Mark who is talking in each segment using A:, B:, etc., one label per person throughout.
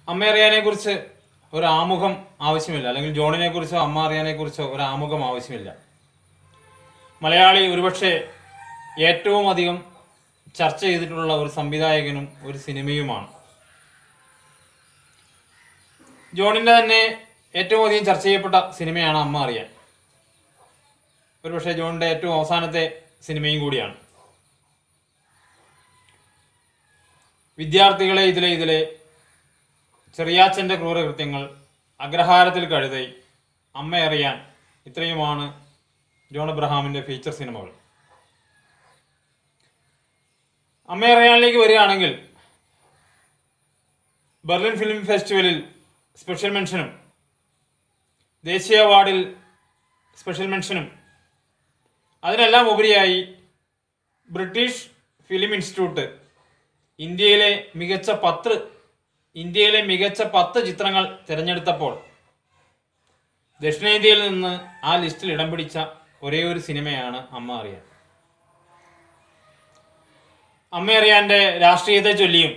A: അമ്മ അറിയാനെ കുറിച്ച് ഒരു ആമുഖം ആവശ്യമില്ല അല്ലെങ്കിൽ ജോണിനെ കുറിച്ചോ അമ്മ അറിയാനെ കുറിച്ചോ ഒരു ആമുഖം ആവശ്യമില്ല മലയാളി ഒരുപക്ഷെ ഏറ്റവും അധികം ചർച്ച ചെയ്തിട്ടുള്ള ഒരു സംവിധായകനും ഒരു സിനിമയുമാണ് ജോണിന്റെ തന്നെ ഏറ്റവും അധികം ചർച്ച ചെയ്യപ്പെട്ട സിനിമയാണ് അമ്മ അറിയാൻ ഒരുപക്ഷെ ജോണിന്റെ ഏറ്റവും അവസാനത്തെ സിനിമയും കൂടിയാണ് വിദ്യാർത്ഥികളെ ഇതിലെ ഇതിലെ ചെറിയാച്ചന്റെ ക്രൂരകൃത്യങ്ങൾ അഗ്രഹാരത്തിൽ കഴുതൈ അമ്മയറിയാൻ ഇത്രയുമാണ് ജോൺ എബ്രഹാമിന്റെ ഫീച്ചർ സിനിമകൾ അമ്മയറിയാനിലേക്ക് വരികയാണെങ്കിൽ ബെർലിൻ ഫിലിം ഫെസ്റ്റിവലിൽ സ്പെഷ്യൽ മെൻഷനും ദേശീയ അവാർഡിൽ സ്പെഷ്യൽ മെൻഷനും അതിനെല്ലാം ഉപരിയായി ബ്രിട്ടീഷ് ഫിലിം ഇൻസ്റ്റിറ്റ്യൂട്ട് ഇന്ത്യയിലെ മികച്ച പത്ത് ഇന്ത്യയിലെ മികച്ച പത്ത് ചിത്രങ്ങൾ തിരഞ്ഞെടുത്തപ്പോൾ ദക്ഷിണേന്ത്യയിൽ നിന്ന് ആ ലിസ്റ്റിൽ ഇടം പിടിച്ച ഒരേ ഒരു സിനിമയാണ് അമ്മ അറിയാൻ അമ്മ അറിയാന്റെ രാഷ്ട്രീയത്തെ ചൊല്ലിയും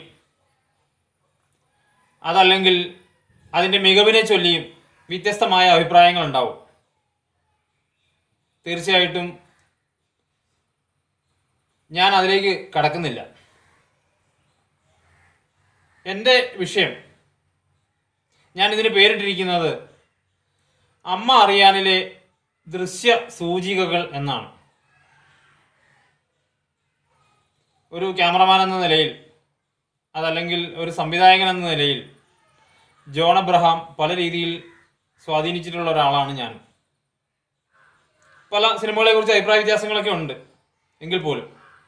A: അതല്ലെങ്കിൽ അതിന്റെ മികവിനെ ചൊല്ലിയും വ്യത്യസ്തമായ അഭിപ്രായങ്ങൾ ഉണ്ടാവും തീർച്ചയായിട്ടും ഞാൻ അതിലേക്ക് കടക്കുന്നില്ല എൻ്റെ വിഷയം ഞാൻ ഇതിന് പേരിട്ടിരിക്കുന്നത് അമ്മ അറിയാനിലെ ദൃശ്യ സൂചികകൾ എന്നാണ് ഒരു ക്യാമറമാൻ എന്ന നിലയിൽ അതല്ലെങ്കിൽ ഒരു സംവിധായകൻ എന്ന നിലയിൽ ജോൺ അബ്രഹാം പല രീതിയിൽ സ്വാധീനിച്ചിട്ടുള്ള ഒരാളാണ് ഞാൻ പല സിനിമകളെ കുറിച്ച് അഭിപ്രായ വ്യത്യാസങ്ങളൊക്കെ ഉണ്ട് എങ്കിൽ പോലും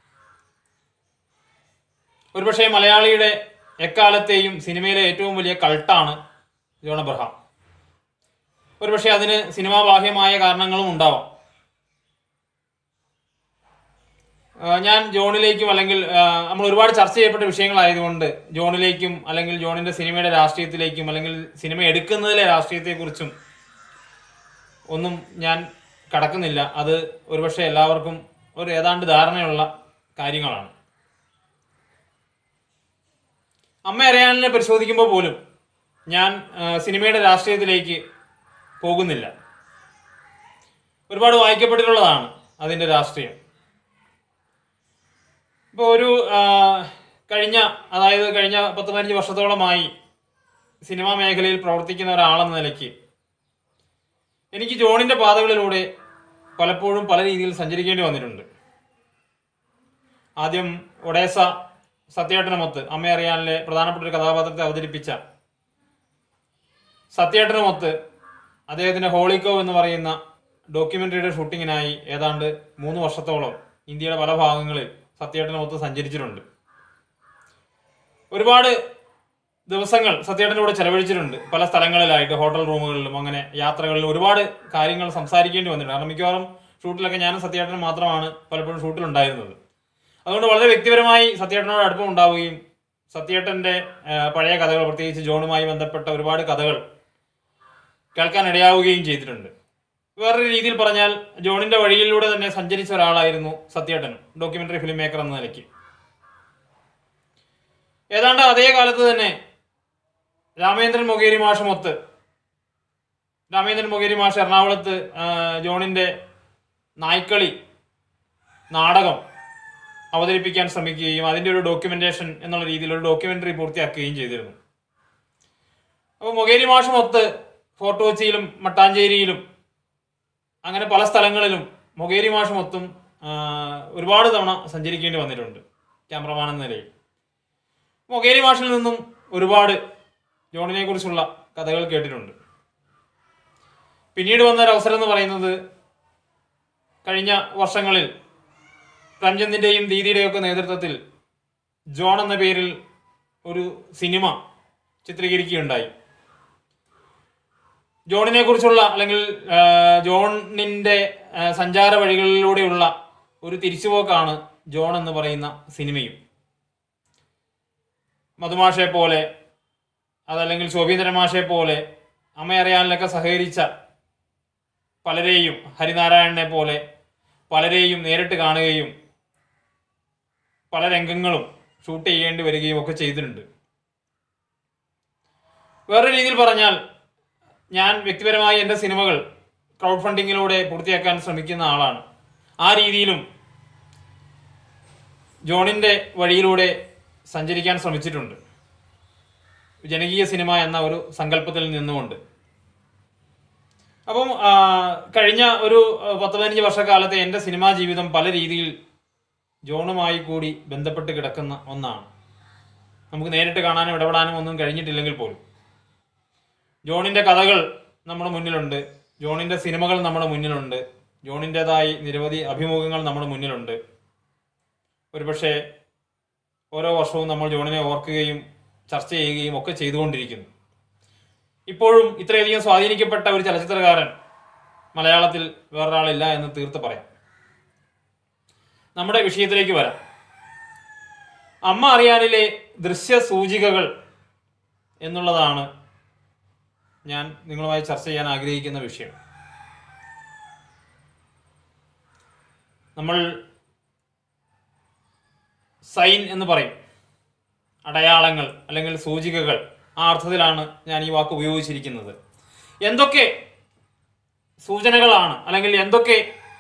A: ഒരുപക്ഷെ മലയാളിയുടെ എക്കാലത്തെയും സിനിമയിലെ ഏറ്റവും വലിയ കൾട്ടാണ് ജോൺ അബ്രഹാം ഒരുപക്ഷെ അതിന് സിനിമാ ബാഹ്യമായ കാരണങ്ങളും ഉണ്ടാവാം ആ, ഞാൻ ജോണിലേക്കും അല്ലെങ്കിൽ ആ, നമ്മൾ ഒരുപാട് ചർച്ച ചെയ്യപ്പെട്ട വിഷയങ്ങളായതുകൊണ്ട് ജോണിലേക്കും അല്ലെങ്കിൽ ജോണിന്റെ സിനിമയുടെ രാഷ്ട്രീയത്തിലേക്കും അല്ലെങ്കിൽ സിനിമ എടുക്കുന്നതിലെ രാഷ്ട്രീയത്തെക്കുറിച്ചും ഒന്നും ഞാൻ കടക്കുന്നില്ല അത് ഒരുപക്ഷെ എല്ലാവർക്കും ഒരു ഏതാണ്ട് ധാരണയുള്ള കാര്യങ്ങളാണ് അമ്മ അറിയാനെ പരിശോധിക്കുമ്പോൾ പോലും ഞാൻ ആ, സിനിമയുടെ രാഷ്ട്രീയത്തിലേക്ക് പോകുന്നില്ല ഒരുപാട് വായിക്കപ്പെട്ടിട്ടുള്ളതാണ് അതിൻ്റെ രാഷ്ട്രീയം ഇപ്പോൾ ഒരു ആ, കഴിഞ്ഞ അതായത് കഴിഞ്ഞ പത്ത് പതിനഞ്ച് വർഷത്തോളമായി സിനിമാ മേഖലയിൽ പ്രവർത്തിക്കുന്ന ഒരാളെന്ന നിലയ്ക്ക് എനിക്ക് ജോണിന്റെ പാതകളിലൂടെ പലപ്പോഴും പല രീതിയിൽ സഞ്ചരിക്കേണ്ടി വന്നിട്ടുണ്ട് ആദ്യം ഒഡേസ സത്യേട്ടനുമൊത്ത് അമ്മ അറിയാനിലെ പ്രധാനപ്പെട്ട ഒരു കഥാപാത്രത്തെ അവതരിപ്പിച്ച സത്യേട്ടനുമൊത്ത് അദ്ദേഹത്തിന്റെ ഹോളിക്കോ എന്ന് പറയുന്ന ഡോക്യുമെന്ററിയുടെ ഷൂട്ടിങ്ങിനായി ഏതാണ്ട് മൂന്ന് വർഷത്തോളം ഇന്ത്യയുടെ പല ഭാഗങ്ങളിൽ സത്യേട്ടനുമൊത്ത് സഞ്ചരിച്ചിട്ടുണ്ട് ഒരുപാട് ദിവസങ്ങൾ സത്യേട്ടൻ്റെ കൂടെ ചെലവഴിച്ചിട്ടുണ്ട് പല സ്ഥലങ്ങളിലായിട്ട് ഹോട്ടൽ റൂമുകളിലും അങ്ങനെ യാത്രകളിലും ഒരുപാട് കാര്യങ്ങൾ സംസാരിക്കേണ്ടി വന്നിട്ടുണ്ട് കാരണം മിക്കവാറും ഷൂട്ടിലൊക്കെ ഞാനും സത്യേട്ടനും മാത്രമാണ് പലപ്പോഴും ഷൂട്ടിലുണ്ടായിരുന്നത് അതുകൊണ്ട് വളരെ വ്യക്തിപരമായി സത്യേട്ടനോട് അടുപ്പം ഉണ്ടാവുകയും സത്യേട്ടന്റെ ആ, പഴയ കഥകൾ പ്രത്യേകിച്ച് ജോണുമായി ബന്ധപ്പെട്ട ഒരുപാട് കഥകൾ കേൾക്കാൻ ഇടയാവുകയും ചെയ്തിട്ടുണ്ട് വേറൊരു രീതിയിൽ പറഞ്ഞാൽ ജോണിന്റെ വഴിയിലൂടെ തന്നെ സഞ്ചരിച്ച ഒരാളായിരുന്നു സത്യേട്ടനും ഡോക്യുമെന്ററി ഫിലിം മേക്കർ എന്ന നിലയ്ക്ക് ഏതാണ്ട് അതേ കാലത്ത് തന്നെ രാമേന്ദ്രൻ മൊകേരി മാഷുമൊത്ത് രാമേന്ദ്രൻ മൊകേരി മാഷ് എറണാകുളത്ത് ആ, ജോണിന്റെ നായ്ക്കളി നാടകം അവതരിപ്പിക്കാൻ ശ്രമിക്കുകയും അതിന്റെ ഒരു ഡോക്യുമെന്റേഷൻ എന്നുള്ള രീതിയിൽ ഒരു ഡോക്യുമെന്ററി പൂർത്തിയാക്കുകയും ചെയ്തിരുന്നു അപ്പോൾ മൊകേരി മാഷുമൊത്ത് ഫോർട്ട് കൊച്ചിയിലും മട്ടാഞ്ചേരിയിലും അങ്ങനെ പല സ്ഥലങ്ങളിലും മൊകേരി മാഷുമൊത്തും ആ, ഒരുപാട് തവണ സഞ്ചരിക്കേണ്ടി വന്നിട്ടുണ്ട് ക്യാമറമാൻ എന്ന നിലയിൽ മൊകേരി മാഷിൽ നിന്നും ഒരുപാട് ജോണിനെ കുറിച്ചുള്ള കഥകൾ കേട്ടിട്ടുണ്ട് പിന്നീട് വന്ന ഒരു അവസരം എന്ന് പറയുന്നത് കഴിഞ്ഞ വർഷങ്ങളിൽ പ്രംചന്ദിന്റെയും ദീദിയുടെയും ഒക്കെ നേതൃത്വത്തിൽ ജോൺ എന്ന പേരിൽ ഒരു സിനിമ ചിത്രീകരിക്കുകയുണ്ടായി ജോണിനെ കുറിച്ചുള്ള അല്ലെങ്കിൽ ആ, ജോണിന്റെ ആ, സഞ്ചാര വഴികളിലൂടെയുള്ള ഒരു തിരിച്ചുപോക്കാണ് ജോൺ എന്ന് പറയുന്ന സിനിമയും മധുമാഷെ പോലെ അതല്ലെങ്കിൽ ശോഭീന്ദ്രൻ മാഷെ പോലെ അമ്മയറിയാനിലൊക്കെ സഹകരിച്ച പലരെയും ഹരിനാരായണനെ പോലെ പലരെയും നേരിട്ട് കാണുകയും പല രംഗങ്ങളും ഷൂട്ട് ചെയ്യേണ്ടി വരികയും ഒക്കെ ചെയ്തിട്ടുണ്ട് വേറൊരു രീതിയിൽ പറഞ്ഞാൽ ഞാൻ വ്യക്തിപരമായി എൻ്റെ സിനിമകൾ ക്രൗഡ് ഫണ്ടിങ്ങിലൂടെ പൂർത്തിയാക്കാൻ ശ്രമിക്കുന്ന ആളാണ് ആ രീതിയിലും ജോണിൻ്റെ വഴിയിലൂടെ സഞ്ചരിക്കാൻ ശ്രമിച്ചിട്ടുണ്ട് ജനകീയ സിനിമ എന്ന ഒരു സങ്കല്പത്തിൽ നിന്നുകൊണ്ട് അപ്പം ആ, കഴിഞ്ഞ ഒരു ആ, പത്ത് പതിനഞ്ച് വർഷക്കാലത്തെ എൻ്റെ സിനിമാ ജീവിതം പല രീതിയിൽ ജോണുമായി കൂടി ബന്ധപ്പെട്ട് കിടക്കുന്ന ഒന്നാണ് നമുക്ക് നേരിട്ട് കാണാനും ഇടപെടാനും ഒന്നും കഴിഞ്ഞിട്ടില്ലെങ്കിൽ പോലും ജോണിൻ്റെ കഥകൾ നമ്മുടെ മുന്നിലുണ്ട് ജോണിൻ്റെ സിനിമകൾ നമ്മുടെ മുന്നിലുണ്ട് ജോണിൻ്റെതായി നിരവധി അഭിമുഖങ്ങൾ നമ്മുടെ മുന്നിലുണ്ട് ഒരുപക്ഷെ ഓരോ വർഷവും നമ്മൾ ജോണിനെ ഓർക്കുകയും ചർച്ച ചെയ്യുകയും ഒക്കെ ചെയ്തുകൊണ്ടിരിക്കുന്നു ഇപ്പോഴും ഇത്രയധികം സ്വാധീനിക്കപ്പെട്ട ഒരു ചലച്ചിത്രകാരൻ മലയാളത്തിൽ വേറൊരാളില്ല എന്ന് തീർത്ത് പറയാം നമ്മുടെ വിഷയത്തിലേക്ക് വരാം അമ്മ അറിയാനിലെ ദൃശ്യ സൂചികകൾ എന്നുള്ളതാണ് ഞാൻ നിങ്ങളുമായി ചർച്ച ചെയ്യാൻ ആഗ്രഹിക്കുന്ന വിഷയം നമ്മൾ സൈൻ എന്ന് പറയും അടയാളങ്ങൾ അല്ലെങ്കിൽ സൂചികകൾ ആ അർത്ഥത്തിലാണ് ഞാൻ ഈ വാക്ക് ഉപയോഗിച്ചിരിക്കുന്നത് എന്തൊക്കെ സൂചനകളാണ് അല്ലെങ്കിൽ എന്തൊക്കെ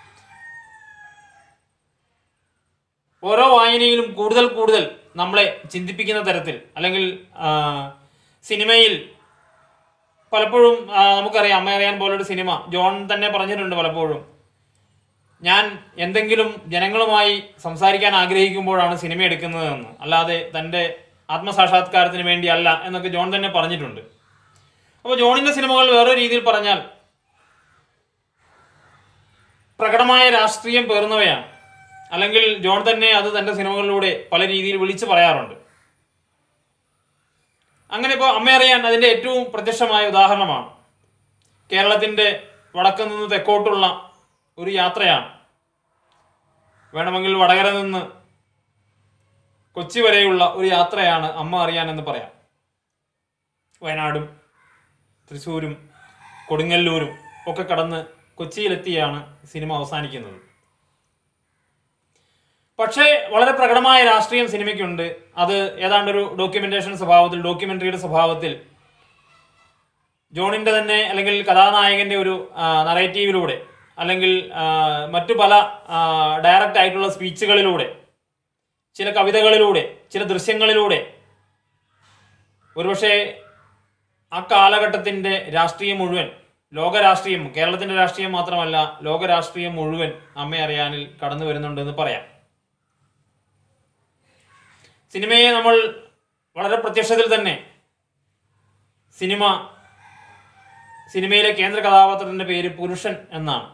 A: ഓരോ വായനയിലും കൂടുതൽ കൂടുതൽ നമ്മളെ ചിന്തിപ്പിക്കുന്ന തരത്തിൽ അല്ലെങ്കിൽ ആ, സിനിമയിൽ പലപ്പോഴും ആ, നമുക്കറിയാം അമ്മ അറിയാൻ പോലൊരു സിനിമ ജോൺ തന്നെ പറഞ്ഞിട്ടുണ്ട് പലപ്പോഴും ഞാൻ എന്തെങ്കിലും ജനങ്ങളുമായി സംസാരിക്കാൻ ആഗ്രഹിക്കുമ്പോഴാണ് സിനിമ എടുക്കുന്നതെന്ന് അല്ലാതെ തൻ്റെ ആത്മസാക്ഷാത്കാരത്തിന് വേണ്ടിയല്ല എന്നൊക്കെ ജോൺ തന്നെ പറഞ്ഞിട്ടുണ്ട് അപ്പോൾ ജോണിൻ്റെ സിനിമകൾ വേറെ രീതിയിൽ പറഞ്ഞാൽ പ്രകടമായ രാഷ്ട്രീയം പേർന്നവയാണ് അല്ലെങ്കിൽ ജോൺ തന്നെ അത് തൻ്റെ സിനിമകളിലൂടെ പല രീതിയിൽ വിളിച്ചു പറയാറുണ്ട് അങ്ങനെ ഇപ്പോൾ അമ്മ അറിയാൻ അതിൻ്റെ ഏറ്റവും പ്രത്യക്ഷമായ ഉദാഹരണമാണ് കേരളത്തിൻ്റെ വടക്ക് നിന്ന് തെക്കോട്ടുള്ള ഒരു യാത്രയാണ് വേണമെങ്കിൽ വടകര നിന്ന് കൊച്ചി വരെയുള്ള ഒരു യാത്രയാണ് അമ്മ അറിയാൻ എന്ന് പറയാം വയനാടും തൃശ്ശൂരും കൊടുങ്ങല്ലൂരും ഒക്കെ കടന്ന് കൊച്ചിയിലെത്തിയാണ് സിനിമ അവസാനിക്കുന്നത് പക്ഷേ വളരെ പ്രകടമായ രാഷ്ട്രീയം സിനിമയ്ക്കുണ്ട് അത് ഏതാണ്ട് ഒരു ഡോക്യുമെന്റേഷൻ സ്വഭാവത്തിൽ ഡോക്യുമെന്ററിയുടെ സ്വഭാവത്തിൽ ജോണിന്റെ തന്നെ അല്ലെങ്കിൽ കഥാനായകന്റെ ഒരു നറേറ്റീവിലൂടെ അല്ലെങ്കിൽ ആ, മറ്റു പല ഡയറക്റ്റ് ആയിട്ടുള്ള സ്പീച്ചുകളിലൂടെ ചില കവിതകളിലൂടെ ചില ദൃശ്യങ്ങളിലൂടെ ഒരുപക്ഷെ ആ കാലഘട്ടത്തിന്റെ രാഷ്ട്രീയം മുഴുവൻ ലോകരാഷ്ട്രീയം കേരളത്തിന്റെ രാഷ്ട്രീയം മാത്രമല്ല ലോകരാഷ്ട്രീയം മുഴുവൻ അമ്മ അറിയാനിൽ കടന്നു വരുന്നുണ്ട് എന്ന് പറയാം സിനിമയെ നമ്മൾ വളരെ പ്രത്യക്ഷത്തിൽ തന്നെ സിനിമ സിനിമയിലെ കേന്ദ്ര കഥാപാത്രത്തിന്റെ പേര് പുരുഷൻ എന്നാണ്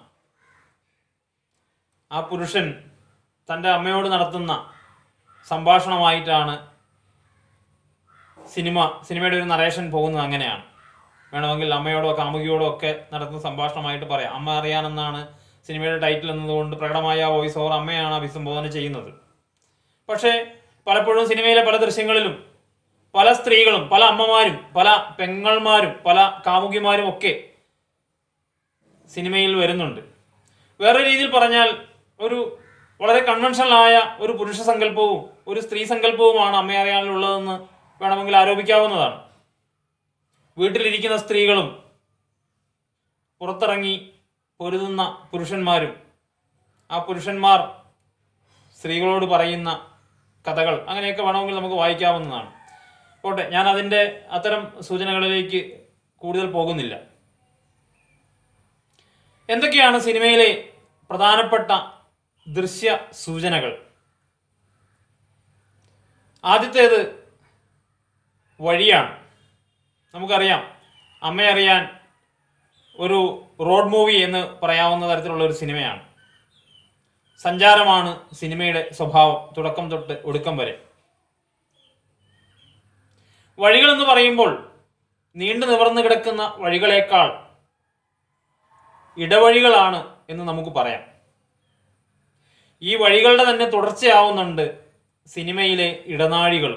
A: ആ പുരുഷൻ തൻ്റെ അമ്മയോട് നടത്തുന്ന സംഭാഷണമായിട്ടാണ് സിനിമ സിനിമയുടെ ഒരു നറേഷൻ പോകുന്നത് അങ്ങനെയാണ് വേണമെങ്കിൽ അമ്മയോടോ കാമുകിയോടോ ഒക്കെ നടത്തുന്ന സംഭാഷണമായിട്ട് പറയാം അമ്മ അറിയാനെന്നാണ് സിനിമയുടെ ടൈറ്റിൽ എന്നതുകൊണ്ട് പ്രകടമായ വോയിസ് ഓവർ അമ്മയാണ് അഭിസംബോധന ചെയ്യുന്നത് പക്ഷേ പലപ്പോഴും സിനിമയിലെ പല ദൃശ്യങ്ങളിലും പല സ്ത്രീകളും പല അമ്മമാരും പല പെങ്ങൾമാരും പല കാമുകിമാരും ഒക്കെ സിനിമയിൽ വരുന്നുണ്ട് വേറെ രീതിയിൽ പറഞ്ഞാൽ ഒരു വളരെ കൺവെൻഷനലായ ഒരു പുരുഷ സങ്കല്പവും ഒരു സ്ത്രീ സങ്കല്പവുമാണ് അമ്മയറിയാനുള്ളതെന്ന് വേണമെങ്കിൽ ആരോപിക്കാവുന്നതാണ് വീട്ടിലിരിക്കുന്ന സ്ത്രീകളും പുറത്തിറങ്ങി പൊരുതുന്ന പുരുഷന്മാരും ആ പുരുഷന്മാർ സ്ത്രീകളോട് പറയുന്ന കഥകൾ അങ്ങനെയൊക്കെ വേണമെങ്കിൽ നമുക്ക് വായിക്കാവുന്നതാണ് പോട്ടെ ഞാൻ അതിൻ്റെ അത്തരം സൂചനകളിലേക്ക് കൂടുതൽ പോകുന്നില്ല എന്തൊക്കെയാണ് സിനിമയിലെ പ്രധാനപ്പെട്ട ദൃശ്യ സൂചനകൾ ആദ്യത്തേത് വഴിയാണ് നമുക്കറിയാം അമ്മയറിയാൻ ഒരു റോഡ് മൂവി എന്ന് പറയാവുന്ന തരത്തിലുള്ള ഒരു സിനിമയാണ് സഞ്ചാരമാണ് സിനിമയുടെ സ്വഭാവം തുടക്കം തൊട്ട് ഒടുക്കം വരെ വഴികൾ എന്ന് പറയുമ്പോൾ നീണ്ടു നിവർന്നു കിടക്കുന്ന വഴികളേക്കാൾ ഇടവഴികളാണ് എന്ന് നമുക്ക് പറയാം ഈ വഴികളുടെ തന്നെ തുടർച്ചയാവുന്നുണ്ട് സിനിമയിലെ ഇടനാഴികളും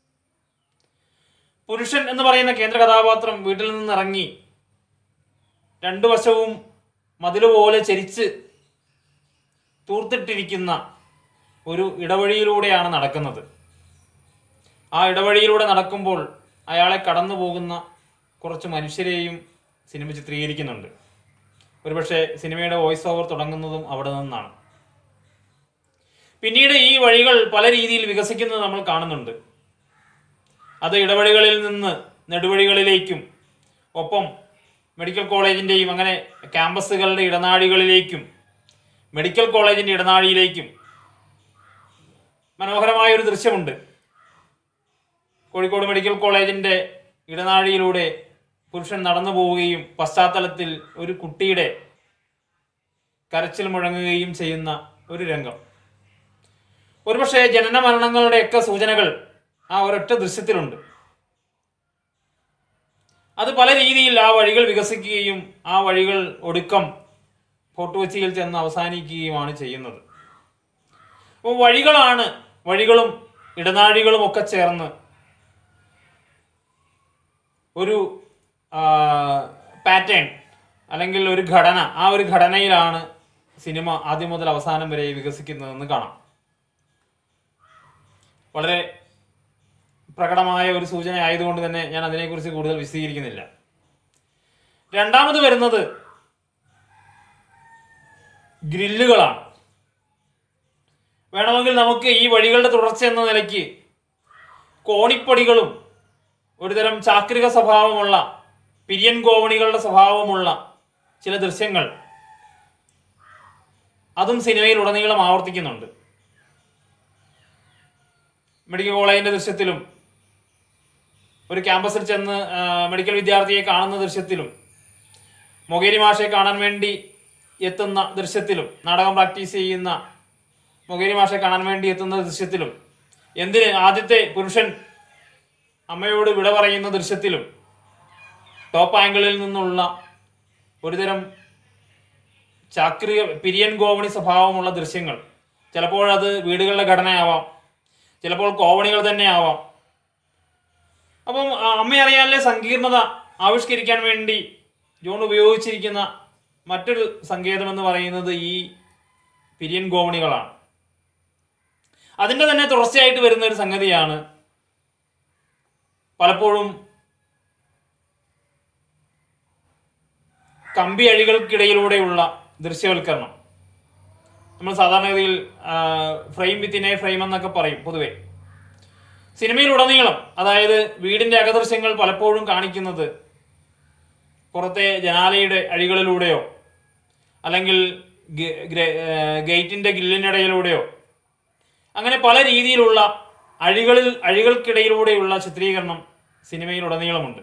A: പുരുഷൻ എന്ന് പറയുന്ന കേന്ദ്ര കഥാപാത്രം വീട്ടിൽ നിന്നിറങ്ങി രണ്ടു വശവും മതിലുപോലെ ചരിച്ച് തൂർത്തിട്ടിരിക്കുന്ന ഒരു ഇടവഴിയിലൂടെയാണ് നടക്കുന്നത് ആ ഇടവഴിയിലൂടെ നടക്കുമ്പോൾ അയാളെ കടന്നു പോകുന്ന കുറച്ച് മനുഷ്യരെയും സിനിമ ചിത്രീകരിക്കുന്നുണ്ട് ഒരുപക്ഷെ സിനിമയുടെ വോയിസ് ഓവർ തുടങ്ങുന്നതും അവിടെ നിന്നാണ് പിന്നീട് ഈ വഴികൾ പല രീതിയിൽ വികസിക്കുന്നത് നമ്മൾ കാണുന്നുണ്ട് അത് ഇടവഴികളിൽ നിന്ന് നെടുവഴികളിലേക്കും ഒപ്പം മെഡിക്കൽ കോളേജിൻ്റെയും അങ്ങനെ ക്യാമ്പസുകളുടെ ഇടനാഴികളിലേക്കും മെഡിക്കൽ കോളേജിൻ്റെ ഇടനാഴിയിലേക്കും മനോഹരമായ ഒരു ദൃശ്യമുണ്ട് കോഴിക്കോട് മെഡിക്കൽ കോളേജിൻ്റെ ഇടനാഴിയിലൂടെ പുരുഷൻ നടന്നു പോവുകയും പശ്ചാത്തലത്തിൽ ഒരു കുട്ടിയുടെ കരച്ചിൽ മുഴങ്ങുകയും ചെയ്യുന്ന ഒരു രംഗം ഒരുപക്ഷെ ജനന മരണങ്ങളുടെയൊക്കെ സൂചനകൾ ആ ഒരൊറ്റ ദൃശ്യത്തിലുണ്ട് അത് പല രീതിയിൽ ആ വഴികൾ വികസിക്കുകയും ആ വഴികൾ ഒടുക്കം ഫോർട്ട് കൊച്ചിയിൽ ചെന്ന് അവസാനിക്കുകയുമാണ് ചെയ്യുന്നത് അപ്പോൾ വഴികളാണ് വഴികളും ഇടനാഴികളും ഒക്കെ ചേർന്ന് ഒരു പാറ്റേൺ അല്ലെങ്കിൽ ഒരു ഘടന ആ ഒരു ഘടനയിലാണ് സിനിമ ആദ്യം മുതൽ അവസാനം വരെ വികസിക്കുന്നതെന്ന് കാണാം വളരെ പ്രകടമായ ഒരു സൂചന ആയതുകൊണ്ട് തന്നെ ഞാൻ അതിനെക്കുറിച്ച് കൂടുതൽ വിശദീകരിക്കുന്നില്ല രണ്ടാമത് വരുന്നത് ഗ്രില്ലുകളാണ് വേണമെങ്കിൽ നമുക്ക് ഈ വഴികളുടെ തുടർച്ച എന്ന നിലയ്ക്ക് കോണിപ്പടികളും ഒരുതരം ചാക്രിക സ്വഭാവമുള്ള പിരിയൻ കോവണികളുടെ സ്വഭാവമുള്ള ചില ദൃശ്യങ്ങൾ അതും സിനിമയിൽ ഉടനീളം ആവർത്തിക്കുന്നുണ്ട് മെഡിക്കൽ കോളേജിന്റെ ദൃശ്യത്തിലും ഒരു ക്യാമ്പസിൽ ചെന്ന് ആ, മെഡിക്കൽ വിദ്യാർത്ഥിയെ കാണുന്ന ദൃശ്യത്തിലും മൊകേരി മാഷെ കാണാൻ വേണ്ടി എത്തുന്ന ദൃശ്യത്തിലും നാടകം പ്രാക്ടീസ് ചെയ്യുന്ന മൊകേരി മാഷെ കാണാൻ വേണ്ടി എത്തുന്ന ദൃശ്യത്തിലും എന്തിന് ആദ്യത്തെ പുരുഷൻ അമ്മയോട് വിട പറയുന്ന ദൃശ്യത്തിലും ടോപ്പ് ആംഗിളിൽ നിന്നുള്ള ഒരുതരം ചാക്രിക പിരിയൻ ഗോവണി സ്വഭാവമുള്ള ദൃശ്യങ്ങൾ ചിലപ്പോൾ അത് വീടുകളുടെ ഘടനയാവാം ചിലപ്പോൾ കോവണികൾ തന്നെ ആവാം അപ്പം ആ, അമ്മയറിയാനിലെ സങ്കീർണത ആവിഷ്കരിക്കാൻ വേണ്ടി ജോൺ ഉപയോഗിച്ചിരിക്കുന്ന മറ്റൊരു സങ്കേതം എന്ന് പറയുന്നത് ഈ പിരിയൻ ഗോവണികളാണ് അതിൻ്റെ തന്നെ തുടർച്ചയായിട്ട് വരുന്ന ഒരു സംഗതിയാണ് പലപ്പോഴും കമ്പി അഴികൾക്കിടയിലൂടെയുള്ള ദൃശ്യവൽക്കരണം നമ്മൾ സാധാരണഗതിയിൽ ഫ്രെയിം വിത്തിനെ ഫ്രെയിം എന്നൊക്കെ പറയും പൊതുവെ സിനിമയിലുടനീളം അതായത് വീടിന്റെ അകദൃശ്യങ്ങൾ പലപ്പോഴും കാണിക്കുന്നത് പുറത്തെ ജനാലയുടെ അഴികളിലൂടെയോ അല്ലെങ്കിൽ ഗ- ഗ്ര- ആ, ഗേറ്റിന്റെ ഗില്ലിനിടയിലൂടെയോ അങ്ങനെ പല രീതിയിലുള്ള അഴികളിൽ അഴികൾക്കിടയിലൂടെയുള്ള ചിത്രീകരണം സിനിമയിലുടനീളമുണ്ട്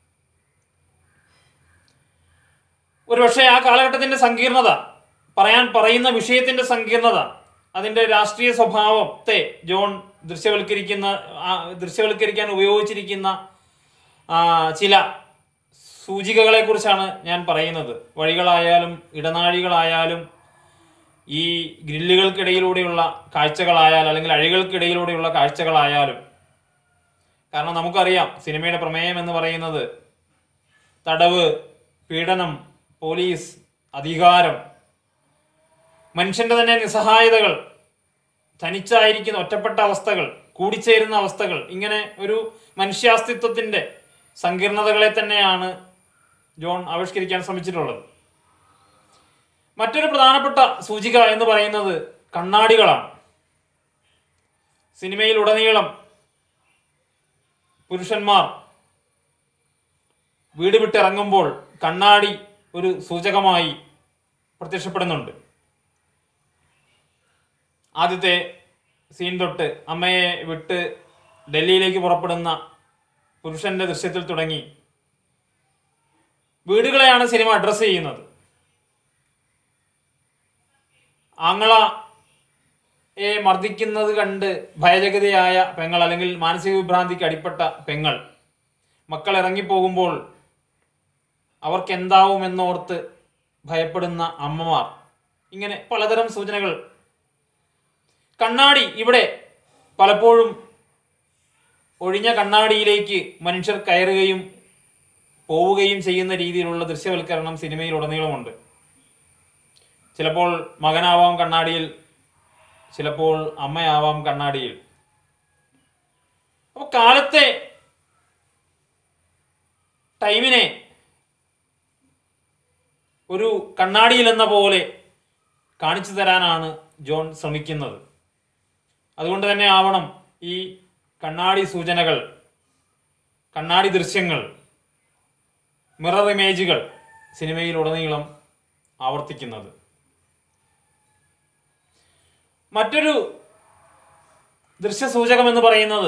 A: ഒരുപക്ഷെ ആ കാലഘട്ടത്തിന്റെ സങ്കീർണത പറയാൻ പറയുന്ന വിഷയത്തിന്റെ സങ്കീർണത അതിന്റെ രാഷ്ട്രീയ സ്വഭാവത്തെ ജോൺ ദൃശ്യവൽക്കരിക്കുന്ന ആ, ദൃശ്യവൽക്കരിക്കാൻ ഉപയോഗിച്ചിരിക്കുന്ന ആ, ചില സൂചികകളെ കുറിച്ചാണ് ഞാൻ പറയുന്നത് വഴികളായാലും ഇടനാഴികളായാലും ഈ ഗ്രില്ലുകൾക്കിടയിലൂടെയുള്ള കാഴ്ചകളായാലും അല്ലെങ്കിൽ അഴികൾക്കിടയിലൂടെയുള്ള കാഴ്ചകളായാലും കാരണം നമുക്കറിയാം സിനിമയുടെ പ്രമേയം എന്ന് പറയുന്നത് തടവ് പീഡനം പോലീസ് അധികാരം മനുഷ്യന്റെ തന്നെ നിസ്സഹായതകൾ തനിച്ചായിരിക്കുന്ന ഒറ്റപ്പെട്ട അവസ്ഥകൾ കൂടിച്ചേരുന്ന അവസ്ഥകൾ ഇങ്ങനെ ഒരു മനുഷ്യാസ്തിത്വത്തിന്റെ സങ്കീർണതകളെ തന്നെയാണ് ജോൺ ആവിഷ്കരിക്കാൻ ശ്രമിച്ചിട്ടുള്ളത് മറ്റൊരു പ്രധാനപ്പെട്ട സൂചിക എന്ന് പറയുന്നത് കണ്ണാടികളാണ് സിനിമയിൽ ഉടനീളം പുരുഷന്മാർ വീട് വിട്ടിറങ്ങുമ്പോൾ കണ്ണാടി ഒരു സൂചകമായി പ്രത്യക്ഷപ്പെടുന്നുണ്ട് ആദ്യത്തെ സീൻ തൊട്ട് അമ്മയെ വിട്ട് ഡൽഹിയിലേക്ക് പുറപ്പെടുന്ന പുരുഷന്റെ ദൃശ്യത്തിൽ തുടങ്ങി വീടുകളെയാണ് സിനിമ അഡ്രസ്സ് ചെയ്യുന്നത് ആങ്ങള യെ മർദ്ദിക്കുന്നത് കണ്ട് ഭയജഗതിയായ പെങ്ങൾ അല്ലെങ്കിൽ മാനസിക വിഭ്രാന്തിക്ക് അടിപ്പെട്ട പെങ്ങൾ മക്കൾ ഇറങ്ങിപ്പോകുമ്പോൾ അവർക്ക് എന്താവുമെന്നോർത്ത് ഭയപ്പെടുന്ന അമ്മമാർ ഇങ്ങനെ പലതരം സൂചനകൾ കണ്ണാടി ഇവിടെ പലപ്പോഴും ഒഴിഞ്ഞ കണ്ണാടിയിലേക്ക് മനുഷ്യർ കയറുകയും പോവുകയും ചെയ്യുന്ന രീതിയിലുള്ള ദൃശ്യവൽക്കരണം സിനിമയിൽ ഉടനീളമുണ്ട് ചിലപ്പോൾ മകനാവാം കണ്ണാടിയിൽ ചിലപ്പോൾ അമ്മയാവാം കണ്ണാടിയിൽ അപ്പോൾ കാലത്തെ ടൈമിനെ ഒരു കണ്ണാടിയിൽ എന്ന പോലെ കാണിച്ചു തരാനാണ് ജോൺ ശ്രമിക്കുന്നത് അതുകൊണ്ട് തന്നെ ആവണം ഈ കണ്ണാടി സൂചനകൾ കണ്ണാടി ദൃശ്യങ്ങൾ മിറർ ഇമേജുകൾ സിനിമയിലുടനീളം ആവർത്തിക്കുന്നത് മറ്റൊരു ദൃശ്യസൂചകം എന്ന് പറയുന്നത്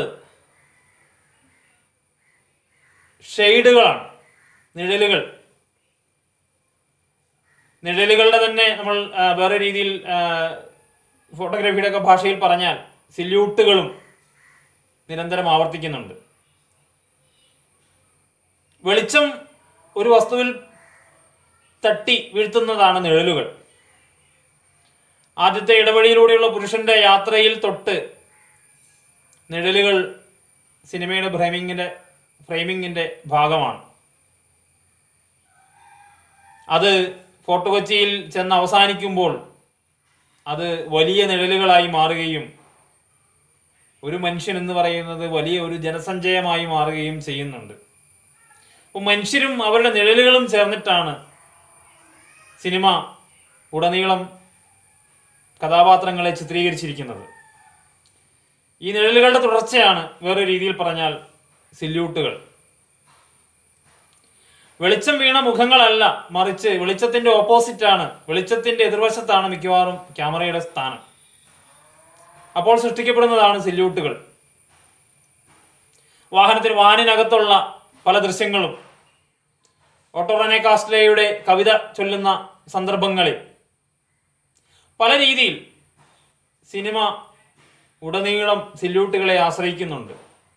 A: ഷെയ്ഡുകളാണ് നിഴലുകൾ നിഴലുകളുടെ തന്നെ നമ്മൾ ആ, വേറെ രീതിയിൽ ആ, ഫോട്ടോഗ്രാഫിയുടെ ഒക്കെ ഭാഷയിൽ പറഞ്ഞാൽ സില്യൂട്ടുകളും നിരന്തരം ആവർത്തിക്കുന്നുണ്ട് വെളിച്ചം ഒരു വസ്തുവിൽ തട്ടി വീഴ്ത്തുന്നതാണ് നിഴലുകൾ ആദ്യത്തെ ഇടവഴിയിലൂടെയുള്ള പുരുഷന്റെ യാത്രയിൽ തൊട്ട് നിഴലുകൾ സിനിമയുടെ ഫ്രെയിമിങ്ങിന്റെ ഫ്രെയിമിങ്ങിന്റെ ഭാഗമാണ് അത് ഫോർട്ട് കൊച്ചിയിൽ ചെന്ന് അവസാനിക്കുമ്പോൾ അത് വലിയ നിഴലുകളായി മാറുകയും ഒരു മനുഷ്യൻ എന്ന് പറയുന്നത് വലിയ ഒരു ജനസഞ്ചയമായി മാറുകയും ചെയ്യുന്നുണ്ട് അപ്പോൾ മനുഷ്യരും അവരുടെ നിഴലുകളും ചേർന്നിട്ടാണ് സിനിമ ഉടനീളം കഥാപാത്രങ്ങളെ ചിത്രീകരിച്ചിരിക്കുന്നത് ഈ നിഴലുകളുടെ തുടർച്ചയാണ് വേറെ രീതിയിൽ പറഞ്ഞാൽ സില്യൂട്ടുകൾ വെളിച്ചം വീണ മുഖങ്ങളല്ല മറിച്ച് വെളിച്ചത്തിന്റെ ഓപ്പോസിറ്റ് ആണ് വെളിച്ചത്തിന്റെ എതിർവശത്താണ് മിക്കവാറും ക്യാമറയുടെ സ്ഥാനം അപ്പോൾ സൃഷ്ടിക്കപ്പെടുന്നതാണ് സില്യൂട്ടുകൾ വാഹനത്തിന് വാനിനകത്തുള്ള പല ദൃശ്യങ്ങളും ഓട്ടോറനെ കാസ്ട്ലേയുടെ കവിത ചൊല്ലുന്ന സന്ദർഭങ്ങളിൽ പല രീതിയിൽ സിനിമ ഉടനീളം സില്യൂട്ടുകളെ ആശ്രയിക്കുന്നുണ്ട്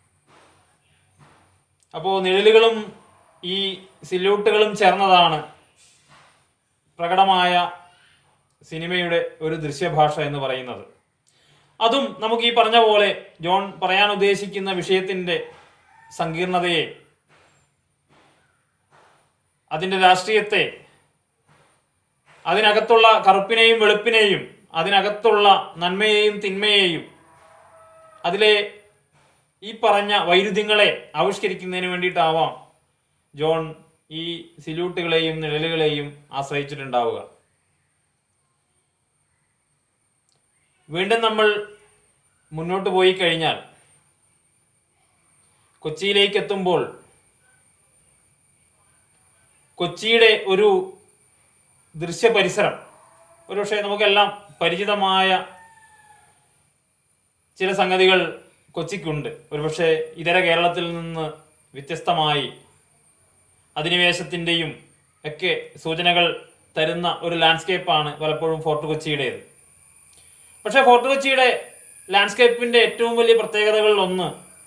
A: അപ്പോൾ നിഴലുകളും ഈ സില്യൂട്ടുകളും ചേർന്നതാണ് പ്രകടമായ സിനിമയുടെ ഒരു ദൃശ്യഭാഷ എന്ന് പറയുന്നത് അതും നമുക്ക് ഈ പറഞ്ഞ പോലെ ജോൺ പറയാൻ ഉദ്ദേശിക്കുന്ന വിഷയത്തിന്റെ സങ്കീർണതയെ അതിന്റെ രാഷ്ട്രീയത്തെ അതിനകത്തുള്ള കറുപ്പിനെയും വെളുപ്പിനെയും അതിനകത്തുള്ള നന്മയെയും തിന്മയെയും അതിലെ ഈ പറഞ്ഞ വൈരുദ്ധ്യങ്ങളെ ആവിഷ്കരിക്കുന്നതിന് വേണ്ടിയിട്ടാവാം ജോൺ ഈ സില്യൂട്ടുകളെയും നിഴലുകളെയും ആശ്രയിച്ചിട്ടുണ്ടാവുക വീണ്ടും നമ്മൾ മുന്നോട്ട് പോയി കഴിഞ്ഞാൽ കൊച്ചിയിലേക്ക് എത്തുമ്പോൾ കൊച്ചിയുടെ ഒരു ദൃശ്യ പരിസരം ഒരുപക്ഷെ നമുക്കെല്ലാം പരിചിതമായ ചില സംഗതികൾ കൊച്ചിക്കുണ്ട് ഒരുപക്ഷെ ഇതര കേരളത്തിൽ നിന്ന് വ്യത്യസ്തമായി അധിനിവേശത്തിൻ്റെയും ഒക്കെ സൂചനകൾ തരുന്ന ഒരു ലാൻഡ്സ്കേപ്പാണ് പലപ്പോഴും ഫോർട്ട് കൊച്ചിയുടേത് പക്ഷേ ഫോർട്ട് കൊച്ചിയുടെ ലാൻഡ്സ്കേപ്പിന്റെ ഏറ്റവും വലിയ പ്രത്യേകതകളിൽ ഒന്ന്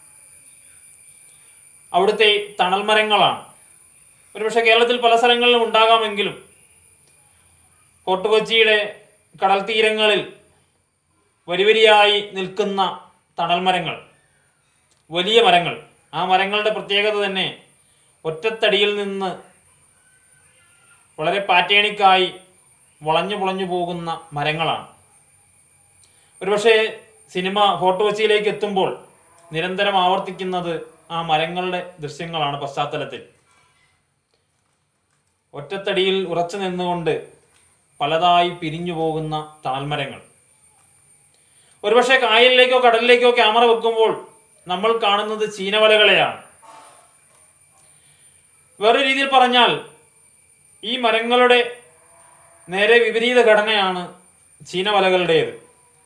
A: അവിടുത്തെ തണൽ മരങ്ങളാണ് ഒരുപക്ഷെ കേരളത്തിൽ പല സ്ഥലങ്ങളിലും ഉണ്ടാകാമെങ്കിലും ഫോർട്ട് കൊച്ചിയുടെ കടൽ തീരങ്ങളിൽ വരിവരിയായി നിൽക്കുന്ന തണൽ മരങ്ങൾ വലിയ മരങ്ങൾ ആ മരങ്ങളുടെ പ്രത്യേകത തന്നെ ഒറ്റത്തടിയിൽ നിന്ന് വളരെ പാറ്റേണിക്കായി വളഞ്ഞു പുളഞ്ഞു പോകുന്ന മരങ്ങളാണ് ഒരുപക്ഷെ സിനിമ ഫോർട്ട് കൊച്ചിയിലേക്ക് എത്തുമ്പോൾ നിരന്തരം ആവർത്തിക്കുന്നത് ആ മരങ്ങളുടെ ദൃശ്യങ്ങളാണ് പശ്ചാത്തലത്തിൽ ഒറ്റത്തടിയിൽ ഉറച്ചു നിന്നുകൊണ്ട് പലതായി പിരിഞ്ഞു പോകുന്ന തണൽമരങ്ങൾ ഒരുപക്ഷെ കായലിലേക്കോ കടലിലേക്കോ ക്യാമറ വെക്കുമ്പോൾ നമ്മൾ കാണുന്നത് ചീനവലകളെയാണ് വേറെ രീതിയിൽ പറഞ്ഞാൽ ഈ മരങ്ങളുടെ നേരെ വിപരീത ഘടനയാണ് ചീനവലകളുടേത്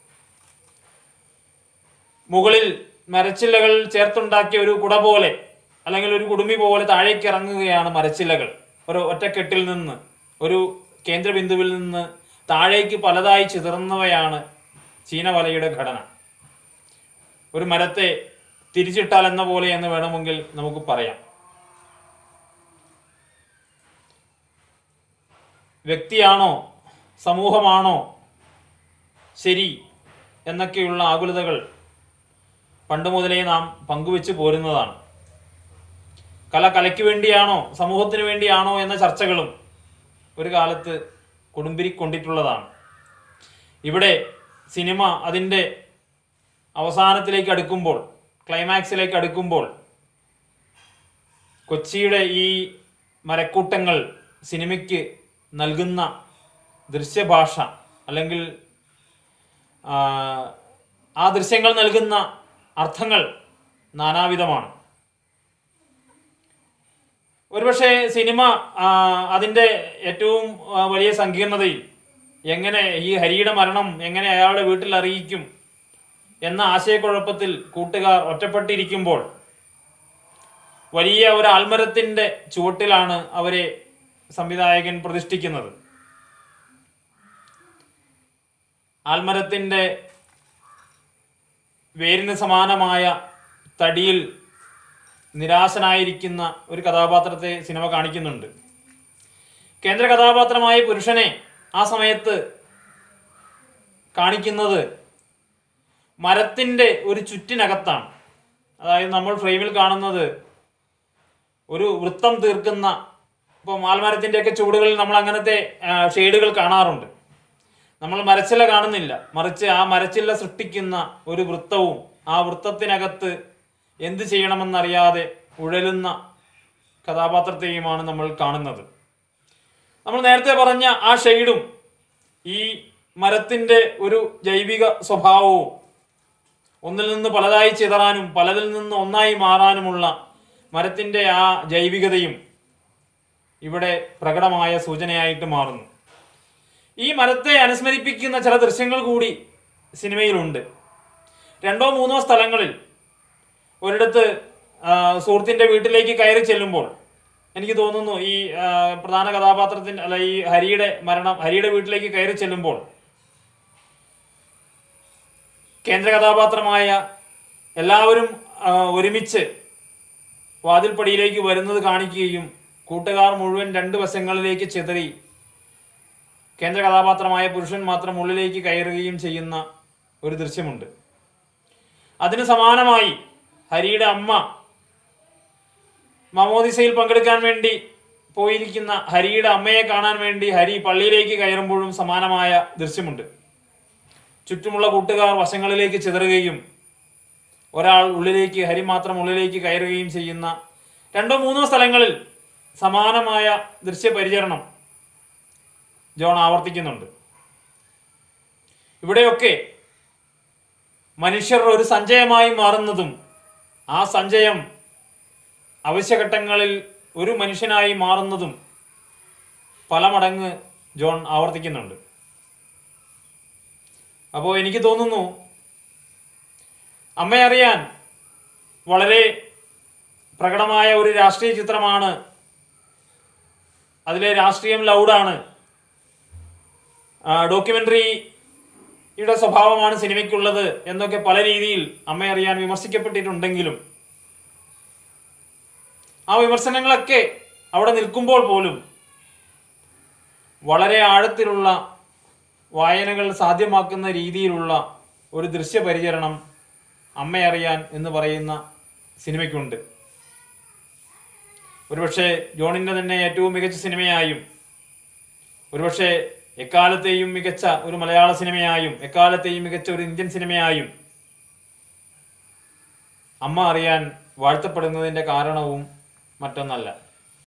A: മുകളിൽ മരച്ചില്ലകൾ ചേർത്തുണ്ടാക്കിയ ഒരു കുട പോലെ അല്ലെങ്കിൽ ഒരു കുടുമി പോലെ താഴേക്ക് ഇറങ്ങുകയാണ് മരച്ചില്ലകൾ ഒരു ഒറ്റക്കെട്ടിൽ നിന്ന് ഒരു കേന്ദ്രബിന്ദുവിൽ നിന്ന് താഴേക്ക് പലതായി ചിതറുന്നവയാണ് ചീനവലയുടെ ഘടന ഒരു മരത്തെ തിരിച്ചിട്ടാൽ എന്ന പോലെ എന്ന് വേണമെങ്കിൽ നമുക്ക് പറയാം വ്യക്തിയാണോ സമൂഹമാണോ ശരി എന്നൊക്കെയുള്ള ആകുലതകൾ പണ്ട് മുതലേ നാം പങ്കുവെച്ച് പോരുന്നതാണ് കല കലയ്ക്ക് വേണ്ടിയാണോ സമൂഹത്തിന് വേണ്ടിയാണോ എന്ന ചർച്ചകളും ഒരു കാലത്ത് കൊടുമ്പിരിക്കൊണ്ടിട്ടുള്ളതാണ് ഇവിടെ സിനിമ അതിൻ്റെ അവസാനത്തിലേക്ക് അടുക്കുമ്പോൾ ക്ലൈമാക്സിലേക്ക് അടുക്കുമ്പോൾ കൊച്ചിയുടെ ഈ മരക്കൂട്ടങ്ങൾ സിനിമയ്ക്ക് നൽകുന്ന ദൃശ്യഭാഷ അല്ലെങ്കിൽ ആ, ആ ദൃശ്യങ്ങൾ നൽകുന്ന അർത്ഥങ്ങൾ നാനാവിധമാണ് ഒരുപക്ഷെ സിനിമ ആ, അതിൻ്റെ ഏറ്റവും ആ, വലിയ സങ്കീർണതയിൽ എങ്ങനെ ഈ ഹരിയുടെ മരണം എങ്ങനെ അയാളുടെ വീട്ടിൽ അറിയിക്കും എന്ന ആശയക്കുഴപ്പത്തിൽ കൂട്ടുകാർ ഒറ്റപ്പെട്ടിരിക്കുമ്പോൾ വലിയ ഒരു ആൽമരത്തിൻ്റെ ചുവട്ടിലാണ് അവരെ സംവിധായകൻ പ്രതിഷ്ഠിക്കുന്നത് ആൽമരത്തിൻ്റെ വേരിന് സമാനമായ തടിയിൽ നിരാശനായിരിക്കുന്ന ഒരു കഥാപാത്രത്തെ സിനിമ കാണിക്കുന്നുണ്ട് കേന്ദ്ര കഥാപാത്രമായ പുരുഷനെ ആ സമയത്ത് കാണിക്കുന്നത് മരത്തിൻ്റെ ഒരു ചുറ്റിനകത്താണ് അതായത് നമ്മൾ ഫ്രെയിമിൽ കാണുന്നത് ഒരു വൃത്തം തീർക്കുന്ന ഇപ്പോൾ മാൽമരത്തിൻ്റെയൊക്കെ ചൂടുകളിൽ നമ്മൾ അങ്ങനത്തെ ഷെയ്ഡുകൾ കാണാറുണ്ട് നമ്മൾ മരച്ചില കാണുന്നില്ല മറിച്ച് ആ മരച്ചില്ല സൃഷ്ടിക്കുന്ന ഒരു വൃത്തവും ആ വൃത്തത്തിനകത്ത് എന്ത് ചെയ്യണമെന്നറിയാതെ ഉഴലുന്ന കഥാപാത്രത്തെയുമാണ് നമ്മൾ കാണുന്നത് നമ്മൾ നേരത്തെ പറഞ്ഞ ആ ഷെയ്ഡും ഈ മരത്തിൻ്റെ ഒരു ജൈവിക സ്വഭാവവും ഒന്നിൽ നിന്ന് പലതായി ചിതറാനും പലതിൽ നിന്ന് ഒന്നായി മാറാനുമുള്ള മരത്തിൻ്റെ ആ ജൈവികതയും ഇവിടെ പ്രകടമായ സൂചനയായിട്ട് മാറുന്നു ഈ മരത്തെ അനുസ്മരിപ്പിക്കുന്ന ചില ദൃശ്യങ്ങൾ കൂടി സിനിമയിലുണ്ട് രണ്ടോ മൂന്നോ സ്ഥലങ്ങളിൽ ഒരിടത്ത് ആ, സുഹൃത്തിന്റെ വീട്ടിലേക്ക് കയറി ചെല്ലുമ്പോൾ എനിക്ക് തോന്നുന്നു ഈ ആ, പ്രധാന കഥാപാത്രത്തിന്റെ അല്ല ഈ ഹരിയുടെ മരണം ഹരിയുടെ വീട്ടിലേക്ക് കയറി ചെല്ലുമ്പോൾ കേന്ദ്ര കഥാപാത്രമായ എല്ലാവരും ആ, ഒരുമിച്ച് വാതിൽപ്പടിയിലേക്ക് വരുന്നത് കാണിക്കുകയും കൂട്ടുകാർ മുഴുവൻ രണ്ട് വശങ്ങളിലേക്ക് ചിതറി കേന്ദ്ര കഥാപാത്രമായ പുരുഷൻ മാത്രം ഉള്ളിലേക്ക് കയറുകയും ചെയ്യുന്ന ഒരു ദൃശ്യമുണ്ട് അതിന് സമാനമായി ഹരിയുടെ അമ്മ മമോദിസയിൽ പങ്കെടുക്കാൻ വേണ്ടി പോയിരിക്കുന്ന ഹരിയുടെ അമ്മയെ കാണാൻ വേണ്ടി ഹരി പള്ളിയിലേക്ക് കയറുമ്പോഴും സമാനമായ ദൃശ്യമുണ്ട് ചുറ്റുമുള്ള കൂട്ടുകാർ വശങ്ങളിലേക്ക് ചിതറുകയും ഒരാൾ ഉള്ളിലേക്ക് ഹരി മാത്രം ഉള്ളിലേക്ക് കയറുകയും ചെയ്യുന്ന രണ്ടോ മൂന്നോ സ്ഥലങ്ങളിൽ സമാനമായ ദൃശ്യപരിചരണം ജോൺ ആവർത്തിക്കുന്നുണ്ട് ഇവിടെയൊക്കെ മനുഷ്യർ ഒരു സഞ്ചയമായി മാറുന്നതും ആ സഞ്ചയം അവശ്യഘട്ടങ്ങളിൽ ഒരു മനുഷ്യനായി മാറുന്നതും പല മടങ്ങ് ജോൺ ആവർത്തിക്കുന്നുണ്ട് അപ്പോൾ എനിക്ക് തോന്നുന്നു അമ്മയെ അറിയാൻ വളരെ പ്രകടമായ ഒരു രാഷ്ട്രീയ ചിത്രമാണ് അതിലെ രാഷ്ട്രീയം ലൗഡാണ് ഡോക്യുമെന്ററിയുടെ സ്വഭാവമാണ് സിനിമയ്ക്കുള്ളത് എന്നൊക്കെ പല രീതിയിൽ അമ്മയെ അറിയാൻ വിമർശിക്കപ്പെട്ടിട്ടുണ്ടെങ്കിലും ആ വിമർശനങ്ങളൊക്കെ അവിടെ നിൽക്കുമ്പോൾ പോലും വളരെ ആഴത്തിലുള്ള വായനകൾ സാധ്യമാക്കുന്ന രീതിയിലുള്ള ഒരു ദൃശ്യപരിചരണം അമ്മയറിയാൻ എന്ന് പറയുന്ന സിനിമയ്ക്കുണ്ട് ഒരുപക്ഷെ ജോണിൻ്റെ തന്നെ ഏറ്റവും മികച്ച സിനിമയായും ഒരുപക്ഷെ എക്കാലത്തെയും മികച്ച ഒരു മലയാള സിനിമയായും എക്കാലത്തെയും മികച്ച ഒരു ഇന്ത്യൻ സിനിമയായും അമ്മ അറിയാൻ വാഴ്ത്തപ്പെടുന്നതിൻ്റെ കാരണവും മറ്റൊന്നല്ല